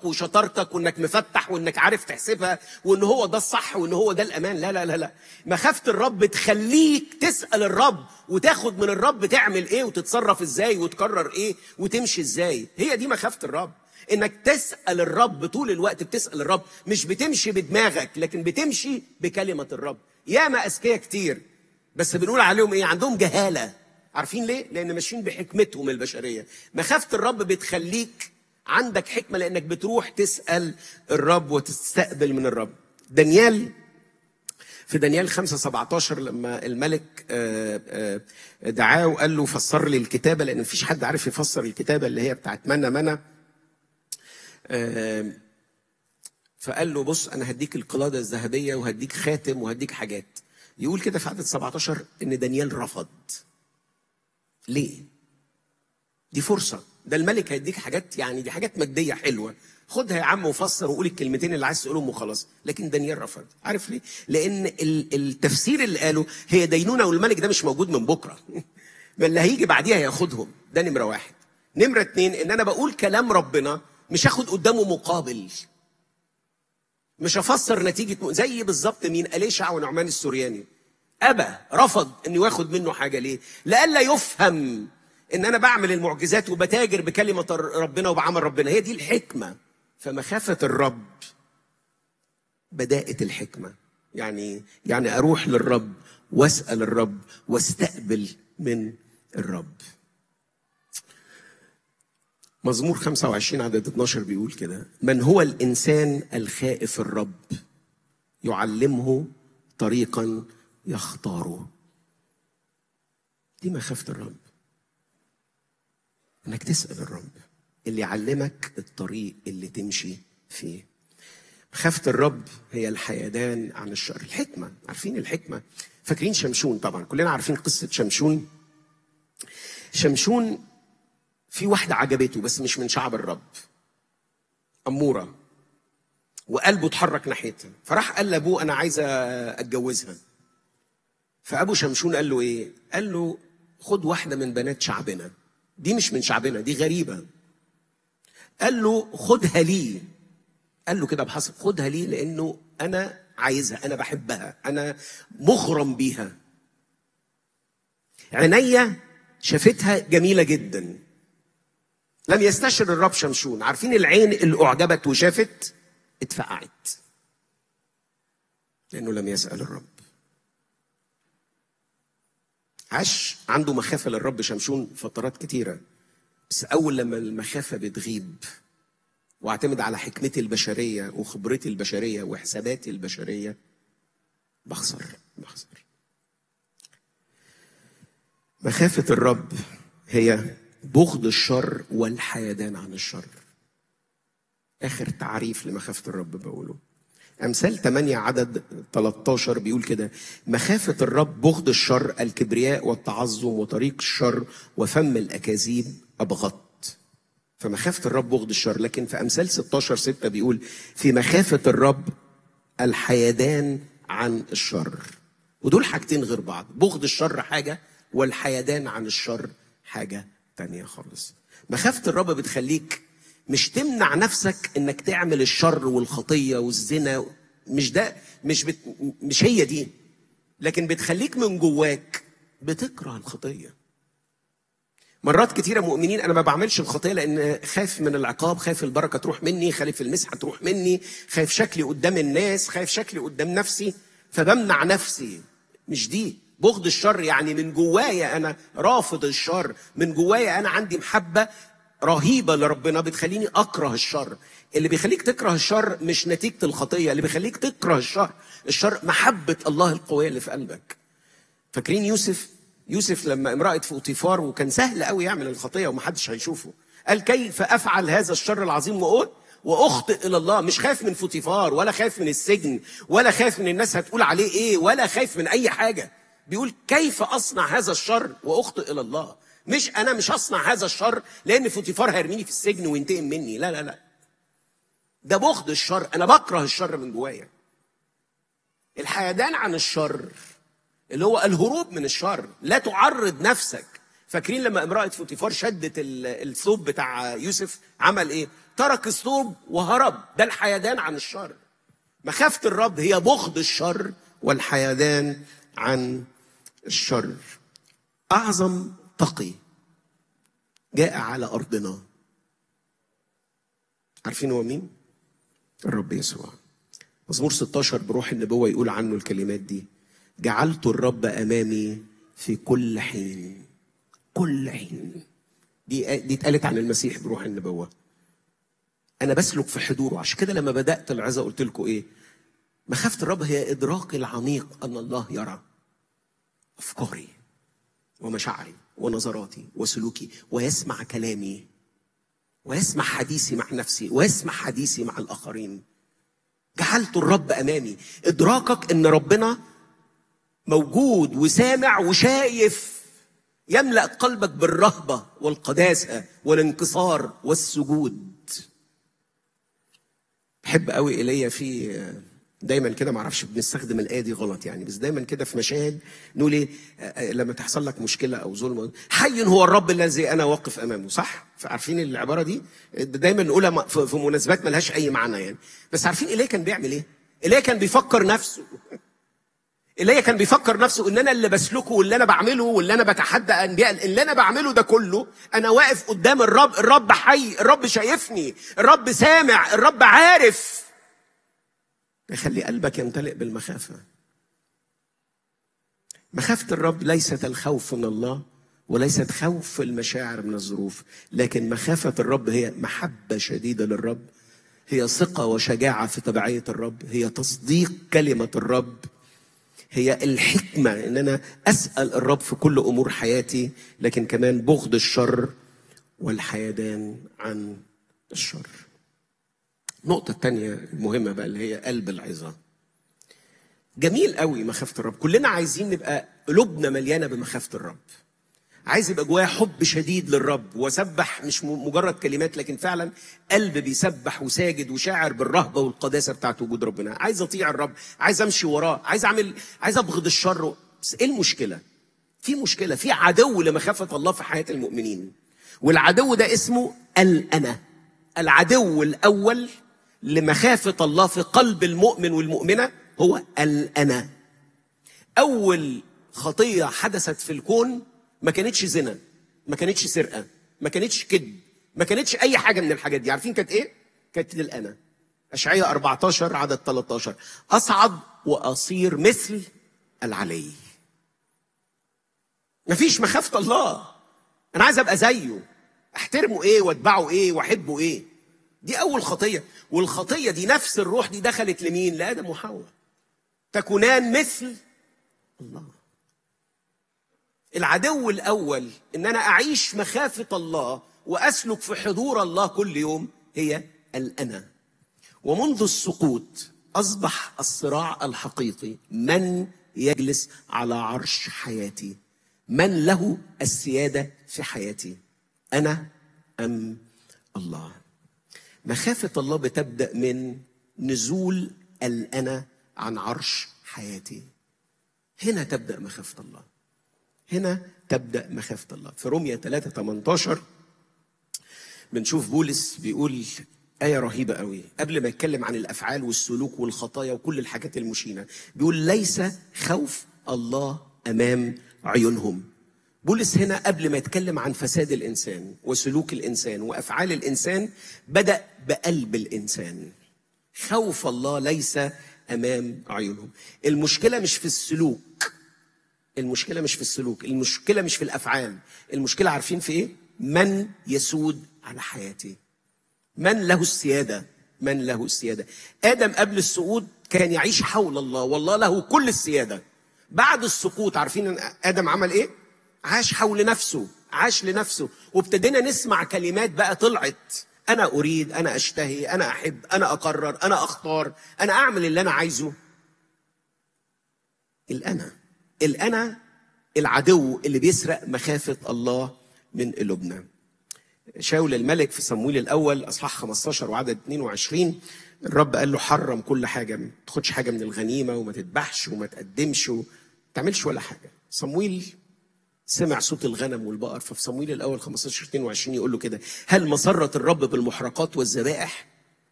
وقدرتك وشطارتك وانك مفتح وانك عارف تحسبها وان هو ده الصح وان هو ده الامان لا لا لا لا مخافه الرب تخليك تسال الرب وتاخد من الرب تعمل ايه وتتصرف ازاي وتقرر ايه وتمشي ازاي هي دي مخافه الرب انك تسال الرب طول الوقت بتسال الرب مش بتمشي بدماغك لكن بتمشي بكلمه الرب ياما اذكياء كتير بس بنقول عليهم ايه عندهم جهاله عارفين ليه لان ماشيين بحكمتهم البشريه مخافه الرب بتخليك عندك حكمه لانك بتروح تسال الرب وتستقبل من الرب دانيال في دانيال 5 17 لما الملك آه، آه، دعاه وقال له فسر لي الكتابه لان مفيش حد عارف يفسر الكتابه اللي هي بتاعت منى منى آه، فقال له بص انا هديك القلاده الذهبيه وهديك خاتم وهديك حاجات يقول كده في عدد 17 ان دانيال رفض ليه دي فرصه ده الملك هيديك حاجات يعني دي حاجات ماديه حلوه خدها يا عم وفسر وقول الكلمتين اللي عايز تقولهم وخلاص لكن دانيال رفض عارف ليه لان ال- التفسير اللي قاله هي دينونه والملك ده مش موجود من بكره ما اللي هيجي بعديها هياخدهم ده نمره واحد نمره اتنين ان انا بقول كلام ربنا مش هاخد قدامه مقابل مش هفسر نتيجة زي بالظبط مين أليشع ونعمان السورياني أبى رفض إنه ياخد منه حاجة ليه؟ لئلا يفهم إن أنا بعمل المعجزات وبتاجر بكلمة ربنا وبعمل ربنا هي دي الحكمة فمخافة الرب بداءة الحكمة يعني يعني أروح للرب وأسأل الرب واستقبل من الرب مزمور 25 عدد 12 بيقول كده من هو الإنسان الخائف الرب يعلمه طريقا يختاره دي مخافة الرب انك تسأل الرب اللي يعلمك الطريق اللي تمشي فيه مخافة الرب هي الحيدان عن الشر الحكمة عارفين الحكمة فاكرين شمشون طبعا كلنا عارفين قصة شمشون شمشون في واحدة عجبته بس مش من شعب الرب أمورة وقلبه اتحرك ناحيتها فراح قال لأبوه أنا عايز أتجوزها فأبو شمشون قال له إيه؟ قال له خد واحدة من بنات شعبنا دي مش من شعبنا دي غريبة قال له خدها لي قال له كده بحسب خدها لي لأنه أنا عايزها أنا بحبها أنا مغرم بيها عينيا شافتها جميلة جدا لم يستشر الرب شمشون عارفين العين اللي أعجبت وشافت اتفقعت لأنه لم يسأل الرب عاش عنده مخافة للرب شمشون فترات كتيرة بس أول لما المخافة بتغيب واعتمد على حكمتي البشرية وخبرتي البشرية وحساباتي البشرية بخسر بخسر مخافة الرب هي بغض الشر والحيدان عن الشر آخر تعريف لمخافة الرب بقوله أمثال 8 عدد 13 بيقول كده مخافة الرب بغض الشر الكبرياء والتعظم وطريق الشر وفم الأكاذيب أبغض فمخافة الرب بغض الشر لكن في أمثال 16 6 بيقول في مخافة الرب الحيدان عن الشر ودول حاجتين غير بعض بغض الشر حاجة والحيدان عن الشر حاجة تانية خالص مخافة الرب بتخليك مش تمنع نفسك انك تعمل الشر والخطية والزنا مش ده مش بت مش هي دي لكن بتخليك من جواك بتكره الخطية مرات كتيرة مؤمنين أنا ما بعملش الخطية لأن خايف من العقاب خايف البركة تروح مني خايف المسحة تروح مني خايف شكلي قدام الناس خايف شكلي قدام نفسي فبمنع نفسي مش دي بغض الشر يعني من جوايا أنا رافض الشر من جوايا أنا عندي محبة رهيبة لربنا بتخليني أكره الشر اللي بيخليك تكره الشر مش نتيجة الخطية اللي بيخليك تكره الشر الشر محبة الله القوية اللي في قلبك فاكرين يوسف يوسف لما امرأة فوطيفار وكان سهل قوي يعمل الخطية ومحدش هيشوفه قال كيف أفعل هذا الشر العظيم وأقول واخطئ الى الله مش خايف من فوطيفار ولا خايف من السجن ولا خايف من الناس هتقول عليه ايه ولا خايف من اي حاجه بيقول كيف اصنع هذا الشر واخطئ الى الله مش انا مش هصنع هذا الشر لان فوطيفار هيرميني في السجن وينتقم مني لا لا لا ده بغض الشر انا بكره الشر من جوايا الحيدان عن الشر اللي هو الهروب من الشر لا تعرض نفسك فاكرين لما امرأة فوطيفار شدت الثوب بتاع يوسف عمل ايه ترك الثوب وهرب ده الحيدان عن الشر مخافة الرب هي بغض الشر والحيدان عن الشر أعظم تقي جاء على أرضنا عارفين هو مين؟ الرب يسوع مزمور 16 بروح النبوة يقول عنه الكلمات دي جعلت الرب أمامي في كل حين كل حين دي دي اتقالت عن المسيح بروح النبوة أنا بسلك في حضوره عشان كده لما بدأت العظة قلت لكم إيه مخافة الرب هي إدراك العميق أن الله يرى أفكاري ومشاعري ونظراتي وسلوكي ويسمع كلامي ويسمع حديثي مع نفسي ويسمع حديثي مع الآخرين جعلت الرب أمامي إدراكك أن ربنا موجود وسامع وشايف يملأ قلبك بالرهبة والقداسة والانكسار والسجود بحب قوي ايليا في دايما كده ما اعرفش بنستخدم الايه دي غلط يعني بس دايما كده في مشاهد نقول ايه لما تحصل لك مشكله او ظلم حي هو الرب الذي انا واقف امامه صح عارفين العباره دي دايما نقولها في مناسبات ملهاش اي معنى يعني بس عارفين ايليا كان بيعمل ايه ايليا كان بيفكر نفسه ايليا كان بيفكر نفسه ان انا اللي بسلكه واللي انا بعمله واللي انا بتحدى انبياء اللي انا بعمله ده كله انا واقف قدام الرب الرب حي الرب شايفني الرب سامع الرب عارف يخلي قلبك يمتلئ بالمخافه مخافه الرب ليست الخوف من الله وليست خوف المشاعر من الظروف لكن مخافه الرب هي محبه شديده للرب هي ثقه وشجاعه في تبعيه الرب هي تصديق كلمه الرب هي الحكمة إن أنا أسأل الرب في كل أمور حياتي لكن كمان بغض الشر والحيدان عن الشر النقطة الثانية المهمة بقى اللي هي قلب العظة جميل قوي مخافة الرب كلنا عايزين نبقى قلوبنا مليانة بمخافة الرب عايز يبقى جوايا حب شديد للرب وسبح مش مجرد كلمات لكن فعلا قلب بيسبح وساجد وشاعر بالرهبه والقداسه بتاعت وجود ربنا عايز اطيع الرب عايز امشي وراه عايز اعمل عايز ابغض الشر بس ايه المشكله في مشكله في عدو لمخافه الله في حياه المؤمنين والعدو ده اسمه الانا العدو الاول لمخافه الله في قلب المؤمن والمؤمنه هو الانا اول خطيه حدثت في الكون ما كانتش زنا ما كانتش سرقه ما كانتش كذب ما كانتش اي حاجه من الحاجات دي عارفين كانت ايه كانت للانا اشعياء 14 عدد 13 اصعد واصير مثل العلي مفيش مخافه الله انا عايز ابقى زيه احترمه ايه واتبعه ايه واحبه ايه دي اول خطيه والخطيه دي نفس الروح دي دخلت لمين لادم وحواء تكونان مثل الله العدو الاول ان انا اعيش مخافه الله واسلك في حضور الله كل يوم هي الانا ومنذ السقوط اصبح الصراع الحقيقي من يجلس على عرش حياتي من له السياده في حياتي انا ام الله مخافه الله بتبدا من نزول الانا عن عرش حياتي هنا تبدا مخافه الله هنا تبدا مخافه الله في روميا 3 18 بنشوف بولس بيقول آية رهيبة قوي قبل ما يتكلم عن الأفعال والسلوك والخطايا وكل الحاجات المشينة بيقول ليس خوف الله أمام عيونهم بولس هنا قبل ما يتكلم عن فساد الإنسان وسلوك الإنسان وأفعال الإنسان بدأ بقلب الإنسان خوف الله ليس أمام عيونهم المشكلة مش في السلوك المشكلة مش في السلوك المشكلة مش في الأفعال المشكلة عارفين في إيه؟ من يسود على حياتي من له السيادة من له السيادة آدم قبل السقوط كان يعيش حول الله والله له كل السيادة بعد السقوط عارفين أن آدم عمل إيه؟ عاش حول نفسه عاش لنفسه وابتدينا نسمع كلمات بقى طلعت أنا أريد أنا أشتهي أنا أحب أنا أقرر أنا أختار أنا أعمل اللي أنا عايزه الأنا الأنا العدو اللي بيسرق مخافة الله من قلوبنا شاول الملك في صمويل الأول أصحاح 15 وعدد 22 الرب قال له حرم كل حاجة ما تاخدش حاجة من الغنيمة وما تذبحش وما تقدمش وما تعملش ولا حاجة صمويل سمع صوت الغنم والبقر ففي صمويل الاول 15 22 يقول له كده هل مسرت الرب بالمحرقات والذبائح